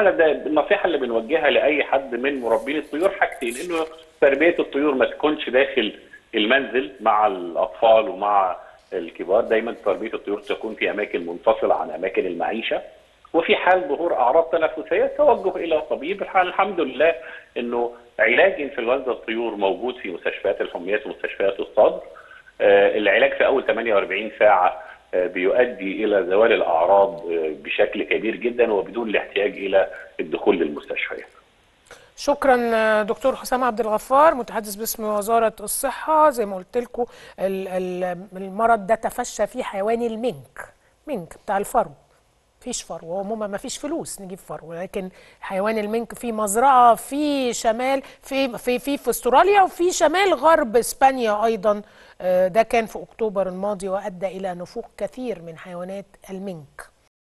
احنا ده النصيحه اللي بنوجهها لاي حد من مربين الطيور حاجتين انه تربيه الطيور ما تكونش داخل المنزل مع الاطفال ومع الكبار دايما تربيه الطيور تكون في اماكن منفصله عن اماكن المعيشه وفي حال ظهور اعراض تنفسيه التوجه الى الطبيب الحال الحمد لله انه علاج انفلونزا الطيور موجود في مستشفيات الحميات ومستشفيات الصدر آه، العلاج في اول 48 ساعه آه، بيؤدي الى زوال الاعراض آه، بشكل كبير جدا وبدون الاحتياج الى الدخول للمستشفيات. شكرا آه، دكتور حسام عبد الغفار متحدث باسم وزاره الصحه زي ما قلت لكم ال- ال- المرض ده تفشى في حيوان المنك منك بتاع الفرو فيش فرو عموما ما فيش فلوس نجيب فرو لكن حيوان المنك في مزرعه في شمال في في في, في استراليا وفي شمال غرب اسبانيا ايضا آه، ده كان في اكتوبر الماضي وادى الى نفوق كثير من حيوانات المنك